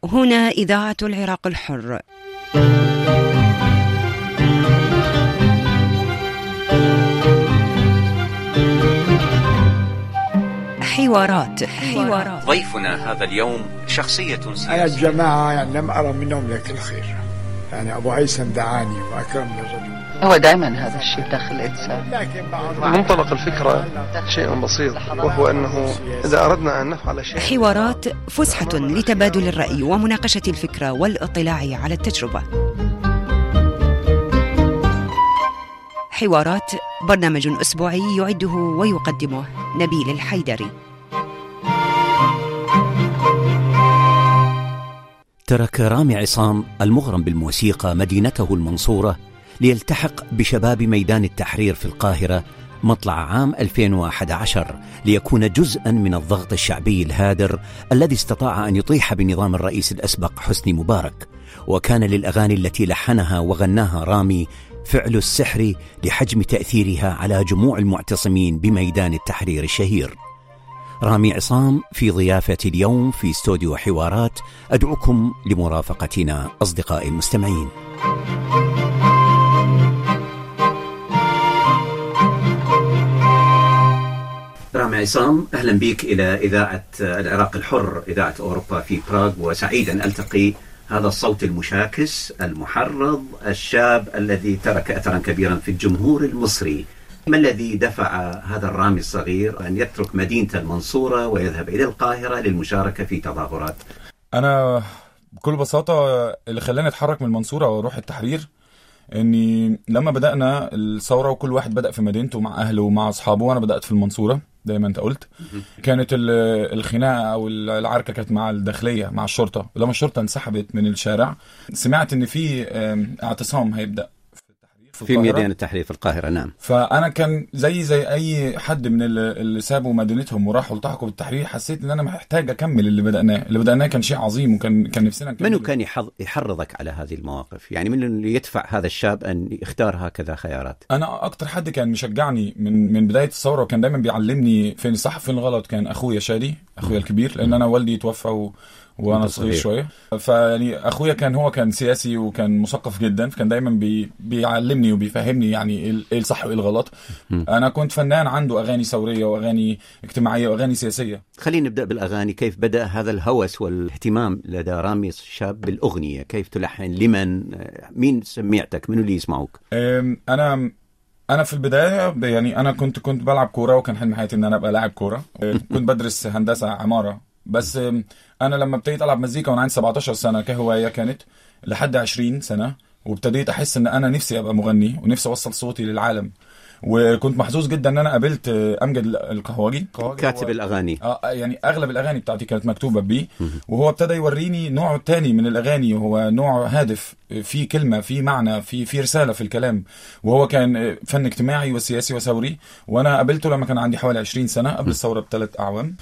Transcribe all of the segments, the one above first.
هنا إذاعة العراق الحر حوارات حوارات ضيفنا هذا اليوم شخصية أنا سياسية الجماعة يعني لم أرى منهم لك الخير يعني أبو هيثم دعاني وأكرمني الرجل هو دائما هذا الشيء داخل الإنسان لكن بعض منطلق الفكرة شيء بسيط وهو أنه إذا أردنا أن نفعل شيء حوارات فسحة لتبادل الرأي ومناقشة الفكرة والاطلاع على التجربة حوارات برنامج أسبوعي يعده ويقدمه نبيل الحيدري ترك رامي عصام المغرم بالموسيقى مدينته المنصورة ليلتحق بشباب ميدان التحرير في القاهرة مطلع عام 2011 ليكون جزءا من الضغط الشعبي الهادر الذي استطاع أن يطيح بنظام الرئيس الأسبق حسني مبارك وكان للأغاني التي لحنها وغناها رامي فعل السحر لحجم تأثيرها على جموع المعتصمين بميدان التحرير الشهير رامي عصام في ضيافة اليوم في استوديو حوارات أدعوكم لمرافقتنا أصدقائي المستمعين رامي عصام أهلا بك إلى إذاعة العراق الحر إذاعة أوروبا في براغ وسعيد أن ألتقي هذا الصوت المشاكس المحرض الشاب الذي ترك أثرا كبيرا في الجمهور المصري ما الذي دفع هذا الرامي الصغير أن يترك مدينة المنصورة ويذهب إلى القاهرة للمشاركة في تظاهرات انا بكل بساطه اللي خلاني اتحرك من المنصوره واروح التحرير اني لما بدانا الثوره وكل واحد بدا في مدينته مع اهله ومع اصحابه وانا بدات في المنصوره زي ما انت قلت كانت ال- الخناقه او العركه كانت مع الداخليه مع الشرطه ولما الشرطه انسحبت من الشارع سمعت ان في آم، اعتصام هيبدا في التحرير في القاهرة. ميدان التحرير في القاهرة نعم فانا كان زي زي اي حد من اللي اللي سابوا مدينتهم وراحوا التحقوا بالتحرير حسيت ان انا محتاج اكمل اللي بداناه اللي بداناه كان شيء عظيم وكان كان نفسنا نكمل من كان يحض يحرضك على هذه المواقف يعني من اللي يدفع هذا الشاب أن يختار هكذا خيارات انا اكتر حد كان مشجعني من من بدايه الثوره وكان دايما بيعلمني فين الصح وفين الغلط كان اخويا شادي اخويا الكبير لان انا والدي توفى و... وانا وأنت صغير صغير. شويه فيعني اخويا كان هو كان سياسي وكان مثقف جدا فكان دايما بي... بيعلمني وبيفهمني يعني ايه ال- ايه الصح وايه الغلط انا كنت فنان عنده اغاني ثوريه واغاني اجتماعيه واغاني سياسيه خلينا نبدأ بالأغاني كيف بدأ هذا الهوس والاهتمام لدى رامي الشاب بالأغنية كيف تلحن لمن مين سميعتك من اللي يسمعوك أم، انا انا في البدايه ب- يعني انا كنت كنت بلعب كوره وكان حلم حياتي ان انا ابقى لاعب كوره أه، كنت بدرس هندسه عماره بس أم، انا لما ابتديت العب مزيكا وانا عندي 17 سنه كهوايه كانت لحد 20 سنه وابتديت احس ان انا نفسي ابقى مغني ونفسي اوصل صوتي للعالم وكنت محظوظ جدا ان انا قابلت أه، امجد القهوجي كاتب الأغاني اه يعني اغلب الاغاني بتاعتي كانت مكتوبه بيه وهو ابتدى يوريني نوع تاني من الاغاني وهو نوع هادف في كلمه في معنى في في رساله في الكلام وهو كان فن اجتماعي وسياسي وثوري وانا قابلته لما كان عندي حوالي 20 سنه قبل الثوره بثلاث اعوام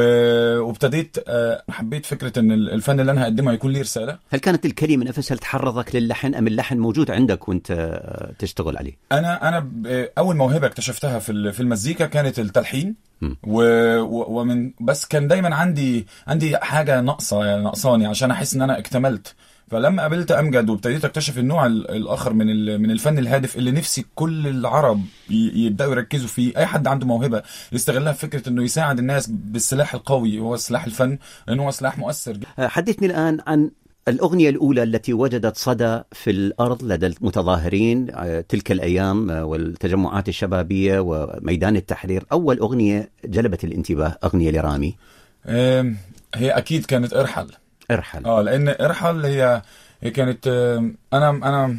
و- وابتديت آه، حبيت فكره ان الفن اللي انا هقدمه يكون ليه رساله هل كانت الكلمة نفسها تحرضك للحن أم اللحن موجود عندك وأنت آه، تشتغل عليه انا انا ب- اول موهبه اكتشفتها في ال- في المزيكا كانت التلحين مم. و و ومن بس كان دايما عندي عندي حاجه ناقصه يعني ناقصاني عشان احس ان انا اكتملت فلما قابلت امجد وابتديت اكتشف النوع ال- الاخر من ال- من الفن الهادف اللي نفسي كل العرب ي- يبداوا يركزوا فيه اي حد عنده موهبه يستغلها في فكره انه يساعد الناس بالسلاح القوي وهو سلاح الفن لانه هو سلاح مؤثر آه، حدثني الآن عن الأغنية الأولى التي وجدت صدى في الأرض لدى المتظاهرين آه، تلك الأيام آه، والتجمعات الشبابية وميدان التحرير أول أغنية جلبت الانتباه أغنية لرامي أم، هي اكيد كانت ارحل ارحل اه لان ارحل هي هي كانت آم، انا انا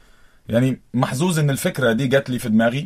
يعني محظوظ ان الفكره دي جات لي في دماغي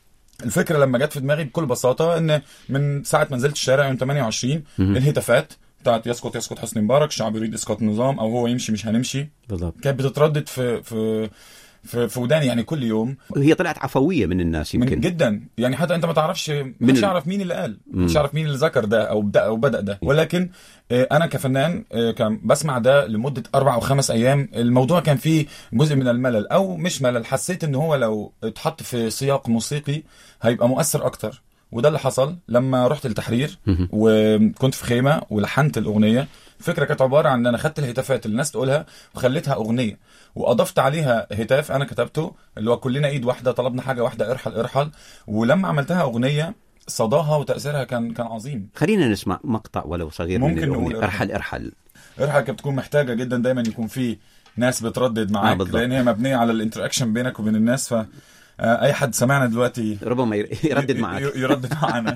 الفكره لما جت في دماغي بكل بساطه ان من ساعه ما نزلت الشارع يوم 28 الهتافات بتاعت يسقط يسقط حسني مبارك الشعب يريد اسقاط النظام او هو يمشي مش هنمشي بالضبط كانت بتتردد في في في, في وداني يعني كل يوم هي طلعت عفوية من الناس من يمكن جدا يعني حتى انت ما تعرفش من مش ال- يعرف مين اللي قال مش يعرف مين اللي ذكر ده او بدا او بدا ده ولكن آه، انا كفنان آه، كان بسمع ده لمده اربع او خمس ايام الموضوع كان فيه جزء من الملل او مش ملل حسيت ان هو لو اتحط في سياق موسيقي هيبقى مؤثر اكتر وده اللي حصل لما رحت التحرير وكنت في خيمه ولحنت الاغنيه الفكره كانت عباره عن ان انا خدت الهتافات اللي الناس تقولها وخليتها اغنيه واضفت عليها هتاف انا كتبته اللي هو كلنا ايد واحده طلبنا حاجه واحده ارحل ارحل ولما عملتها اغنيه صداها وتاثيرها كان كان عظيم خلينا نسمع مقطع ولو صغير ممكن من الأغنية. نقول ارحل ارحل ارحل كانت بتكون محتاجه جدا دايما يكون في ناس بتردد آه، معاك بالضبط. لان هي مبنيه على الانتراكشن بينك وبين الناس ف آه، اي حد سمعنا دلوقتي ربما ير- يردد ي- معك ي- يردد معنا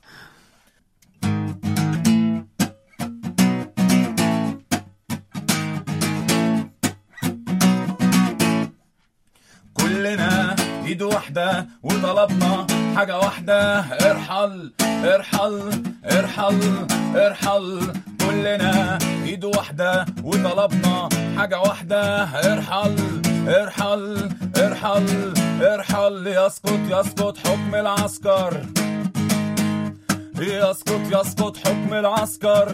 كلنا ايد واحدة وطلبنا حاجة واحدة ارحل ارحل ارحل ارحل كلنا ايد واحدة وطلبنا حاجة واحدة ارحل ارحل ارحل ارحل يسقط يسقط حكم العسكر يسقط يسقط حكم العسكر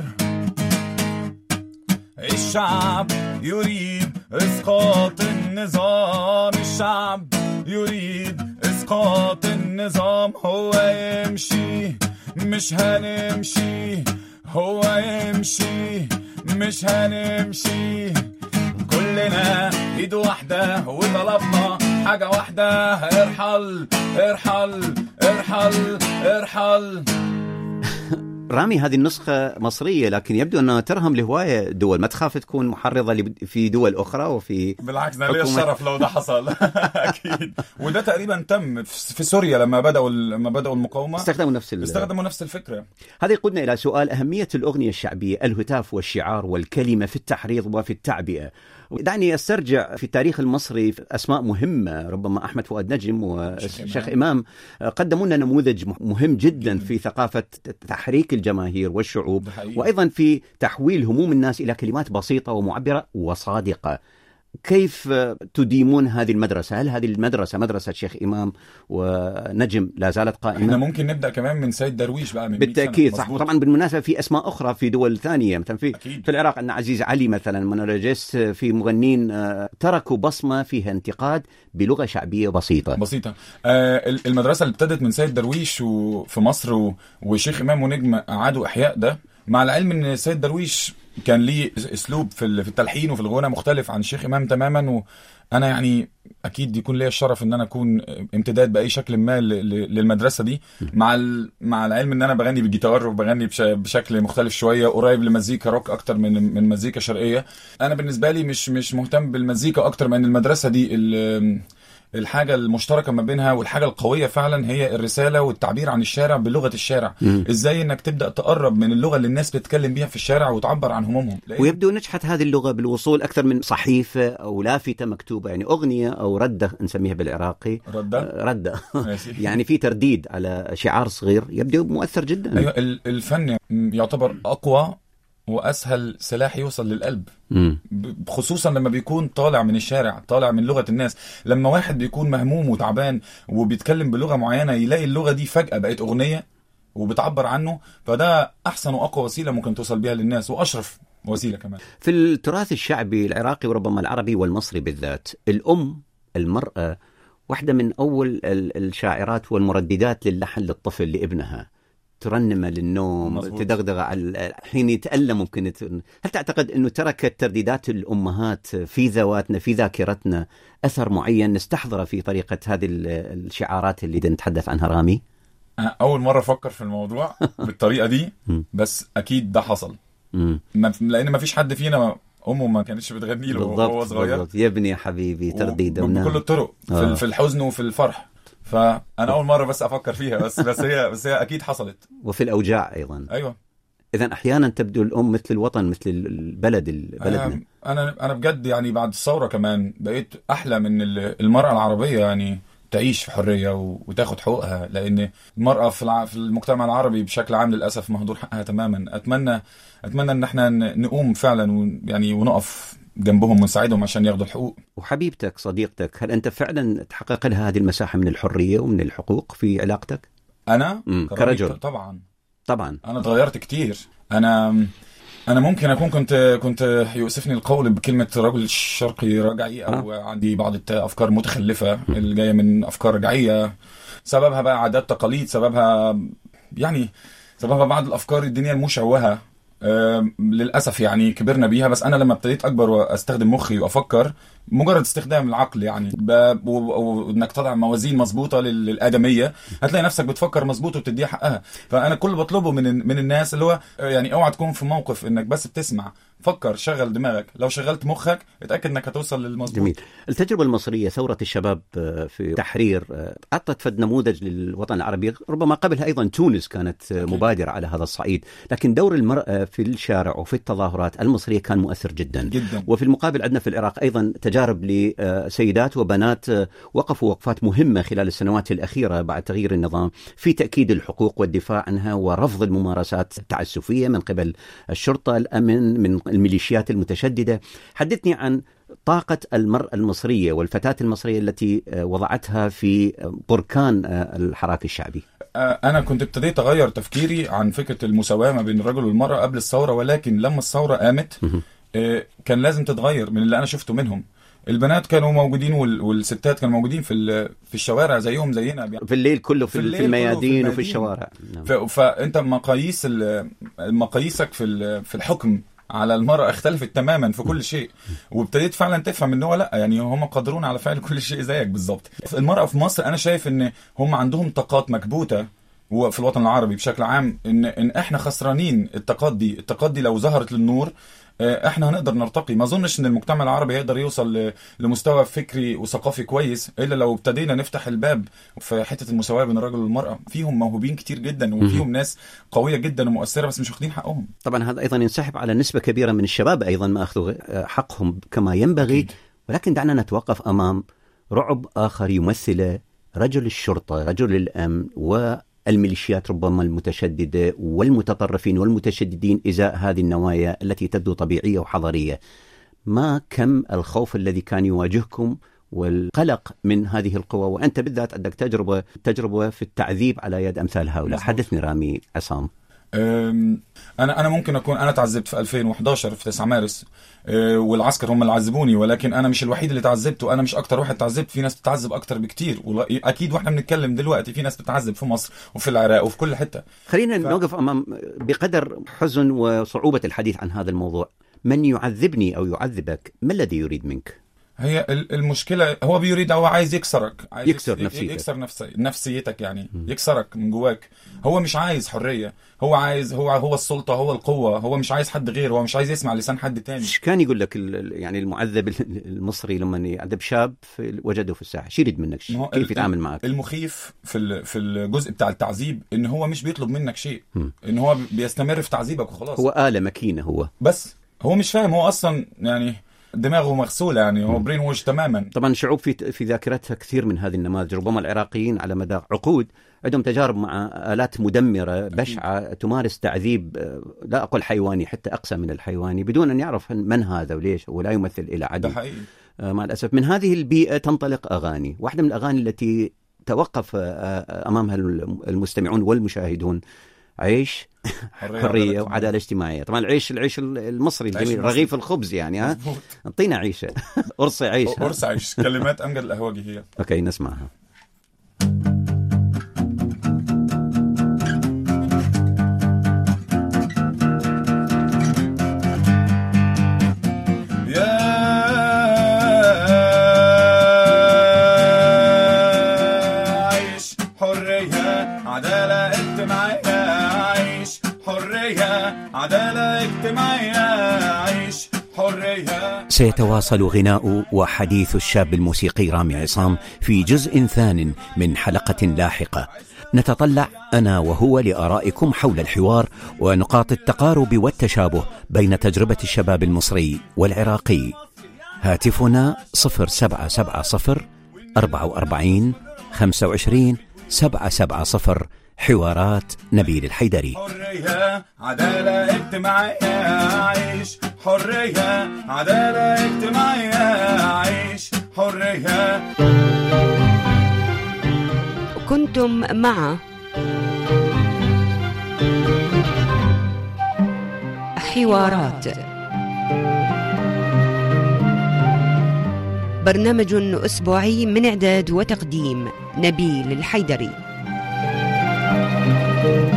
الشعب يريد اسقاط النظام الشعب يريد اسقاط النظام هو يمشي مش هنمشي هو يمشي مش هنمشي كلنا ايد واحدة وطلبنا حاجة واحدة ارحل ارحل ارحل ارحل رامي هذه النسخة مصرية لكن يبدو أنها ترهم لهواية دول ما تخاف تكون محرضة لب- في دول أخرى وفي بالعكس ده ليا حكومة- الشرف لو ده حصل اكيد وده تقريبا تم في في سوريا لما بداوا لما بداوا المقاومه استخدموا نفس ال... استخدموا نفس الفكره هذا يقودنا إلى سؤال أهمية الأغنية الشعبية الهتاف والشعار والكلمة في التحريض وفي التعبئة دعني أسترجع في التاريخ المصري أسماء مهمة ربما أحمد فؤاد نجم وشيخ إمام قدموا لنا نموذج مهم جدا في ثقافة تحريك الجماهير والشعوب ده حقيقي. وأيضا في تحويل هموم الناس إلى كلمات بسيطة ومعبرة وصادقة كيف تديمون هذه المدرسة؟ هل هذه المدرسة مدرسة شيخ إمام ونجم لا زالت احنا قائمة؟ ممكن نبدا كمان من سيد درويش بقى من 100 سنة. بالتاكيد صح مظبوط. طبعا بالمناسبه في اسماء اخرى في دول ثانيه مثلا في أكيد. في العراق عندنا عزيز علي مثلا منرجس في مغنين آه، تركوا بصمه فيها انتقاد بلغه شعبيه بسيطه بسيطة آه ال- المدرسة اللي ابتدت من سيد درويش وفي مصر و- وشيخ إمام ونجم أعادوا إحياء ده مع العلم إن سيد درويش كان ليه أس- أسلوب في ال- في التلحين وفي الغنى مختلف عن الشيخ إمام تماما وأنا يعني أكيد يكون ليا الشرف إن أنا أكون امتداد بأي شكل ما ل- ل- للمدرسة دي مع ال- مع العلم إن أنا بغني بالجيتار وبغني بش- بشكل مختلف شوية قريب لمزيكا روك أكتر من من مزيكا شرقية أنا بالنسبة لي مش مش مهتم بالمزيكا أكتر من المدرسة دي ال- الحاجة المشتركة ما بينها والحاجة القوية فعلا هي الرسالة والتعبير عن الشارع بلغة الشارع ازاي انك تبدأ تقرب من اللغة اللي الناس بتتكلم بيها في الشارع وتعبر عن همومهم لأن ويبدو نجحت هذه اللغه بالوصول اكثر من صحيفه او لافته مكتوبه يعني اغنيه او رده نسميها بالعراقي ردة آه، رده ماشي. يعني في ترديد على شعار صغير يبدو مؤثر جدا ايوه ال- الفن يعتبر اقوى واسهل سلاح يوصل للقلب مم. ب- خصوصا لما بيكون طالع من الشارع طالع من لغة الناس لما واحد بيكون مهموم وتعبان وبيتكلم بلغة معينة يلاقي اللغة دي فجأة بقت أغنية وبتعبر عنه فده أحسن وأقوى وسيلة ممكن توصل بيها للناس وأشرف وسيلة كمان في التراث الشعبي العراقي وربما العربي والمصري بالذات الأم المرأة واحدة من أول ال- الشاعرات والمرددات للحن للطفل لابنها ترنمه للنوم مظبوط. تدغدغ على حين يتألم ممكن ت- هل تعتقد أنه تركت ترديدات الأمهات في ذواتنا في ذاكرتنا أثر معين نستحضره في طريقة هذه ال- الشعارات اللي نتحدث عنها رامي أنا أول مرة أفكر في الموضوع بالطريقة دي بس أكيد ده حصل مم. ما لأن ما فيش حد فينا أمه ما كانتش بتغني له وهو بالضبط, صغير بالضبط يا ابني يا حبيبي ترديد و- بكل الطرق في, آه. في الحزن وفي الفرح فأنا أول مرة بس أفكر فيها بس بس هي بس هي أكيد حصلت وفي الأوجاع أيضا أيوه إذا أحيانا تبدو الأم مثل الوطن مثل البلد بلدنا أنا انا انا بجد يعني بعد الثوره كمان بقيت احلى من ال- المراه العربيه يعني تعيش في حريه و- وتاخد حقوقها لان المراه في الع- في المجتمع العربي بشكل عام للاسف مهدور حقها تماما اتمنى اتمنى ان احنا ن- نقوم فعلا ويعني ونقف جنبهم ونساعدهم عشان ياخدوا الحقوق وحبيبتك صديقتك هل أنت فعلا تحقق لها هذه المساحة من الحرية ومن الحقوق في علاقتك؟ انا مم، كراجل كرجل. طبعا طبعا انا اتغيرت كتير انا انا ممكن اكون كنت كنت يؤسفني القول بكلمه رجل شرقي رجعي او عندي بعض الافكار متخلفه اللي جايه من افكار رجعيه سببها بقى عادات تقاليد سببها يعني سببها بعض الافكار الدينيه المشوهه آم، للاسف يعني كبرنا بيها بس انا لما ابتديت اكبر واستخدم مخي وافكر مجرد استخدام العقل يعني ب- و- و- وانك تضع موازين مظبوطه لل- للادميه هتلاقي نفسك بتفكر مظبوط وبتديها حقها فانا كل اللي بطلبه من من الناس اللي هو آه، يعني اوعى تكون في موقف انك بس بتسمع فكر شغل دماغك لو شغلت مخك اتاكد انك هتوصل للمظبوط جميل التجربة المصرية ثورة الشباب آه، في تحرير آه، أعطت فد نموذج للوطن العربي ربما قبلها أيضا تونس كانت آه، مبادرة على هذا الصعيد لكن دور المرأة في الشارع وفي التظاهرات المصرية كان مؤثر جدا جدا وفي المقابل عندنا في العراق ايضا تجارب لسيدات وبنات آه، وقفوا وقفات مهمه خلال السنوات الاخيره بعد تغيير النظام في تاكيد الحقوق والدفاع عنها ورفض الممارسات التعسفيه من قبل الشرطه الامن من الميليشيات المتشدده حدثني عن طاقة المرأة المصرية والفتاة المصرية التي آه، وضعتها في آه، بركان آه، الحراك الشعبي آه، انا كنت ابتديت اغير تفكيري عن فكره المساواه ما بين الرجل والمراه قبل الثوره ولكن لما الثوره قامت آه، كان لازم تتغير من اللي انا شفته منهم البنات كانوا موجودين وال- والستات كانوا موجودين في ال- في الشوارع زيهم زينا في الليل كله في, في في, الليل كله في الميادين وفي الميادين. الشوارع نعم. ف- فانت مقاييس ال- مقاييسك في ال- في الحكم على المرأة اختلفت تماما في كل شيء وابتديت فعلا تفهم ان هو لا يعني هم قادرون على فعل كل شيء زيك بالظبط المرأة في مصر انا شايف ان هم عندهم طاقات مكبوتة وفي الوطن العربي بشكل عام ان ان احنا خسرانين الطاقات دي الطاقات دي لو ظهرت للنور آه، احنا هنقدر نرتقي ما اظنش ان المجتمع العربي يقدر يوصل ل- لمستوى فكري وثقافي كويس الا لو ابتدينا نفتح الباب في حته المساواه بين الرجل والمراه فيهم موهوبين كتير جدا وفيهم ناس قويه جدا ومؤثره بس مش واخدين حقهم طبعا هذا ايضا ينسحب على نسبه كبيره من الشباب ايضا ما اخذوا آه، حقهم كما ينبغي أكيد. ولكن دعنا نتوقف امام رعب اخر يمثله رجل الشرطه، رجل الامن والميليشيات ربما المتشدده والمتطرفين والمتشددين ازاء هذه النوايا التي تبدو طبيعيه وحضاريه. ما كم الخوف الذي كان يواجهكم والقلق من هذه القوى وانت بالذات عندك تجربه تجربه في التعذيب على يد امثال هؤلاء، مظبوط. حدثني رامي عصام. أم، انا انا ممكن اكون انا تعذبت في 2011 في 9 مارس أه، والعسكر هم اللي عذبوني ولكن انا مش الوحيد اللي تعذبت وانا مش اكتر واحد تعذبت في ناس بتعذب اكتر بكتير واكيد واحنا بنتكلم دلوقتي في ناس بتعذب في مصر وفي العراق وفي كل حته خلينا ف... نوقف امام بقدر حزن وصعوبه الحديث عن هذا الموضوع من يعذبني او يعذبك ما الذي يريد منك هي ال- المشكله هو بيريد هو عايز يكسرك عايز يكسر يكس- نفسيتك. يكسر نفسي نفسيتك يعني يكسرك من جواك هو مش عايز حريه هو عايز هو هو السلطه هو القوه هو مش عايز حد غير هو مش عايز يسمع لسان حد تاني ايش كان يقول لك ال- ال- يعني المعذب المصري لما يعذب شاب في وجده في الساحه شو يريد منك ما هو كيف ال- يتعامل معك المخيف في ال- في الجزء بتاع التعذيب ان هو مش بيطلب منك شيء مم. ان هو بيستمر في تعذيبك وخلاص هو آلة مكينة هو بس هو مش فاهم هو اصلا يعني دماغه مغسوله يعني هو برين ووش تماما طبعا شعوب في في ذاكرتها كثير من هذه النماذج ربما العراقيين على مدى عقود عندهم تجارب مع آلات مدمرة بشعة تمارس تعذيب آه، لا أقول حيواني حتى أقسى من الحيواني بدون أن يعرف من هذا وليش ولا يمثل إلى ده عدو حقيقي آه، مع الأسف من هذه البيئة تنطلق أغاني واحدة من الأغاني التي توقف آه، آه، أمامها المستمعون والمشاهدون عيش حرية وعدالة اجتماعية طبعا العيش العيش المصري العيش الجميل المصري. رغيف الخبز يعني ها مظبوط. اعطينا عيشة قرصي عيش ها؟ قرص عيش كلمات امجد الاهواجي هي اوكي نسمعها يا عيش حرية عدالة اجتماعية عيش حرية عدالة اجتماعية عيش حرية سيتواصل غناء وحديث الشاب الموسيقي رامي عصام في جزء ثان من حلقة لاحقة نتطلع أنا وهو لآرائكم حول الحوار ونقاط التقارب والتشابه بين تجربة الشباب المصري والعراقي هاتفنا 0770 44 25 770 حوارات نبيل الحيدري حرية عدالة اجتماعية عيش حرية عدالة اجتماعية عيش حرية كنتم مع حوارات برنامج أسبوعي من إعداد وتقديم نبيل الحيدري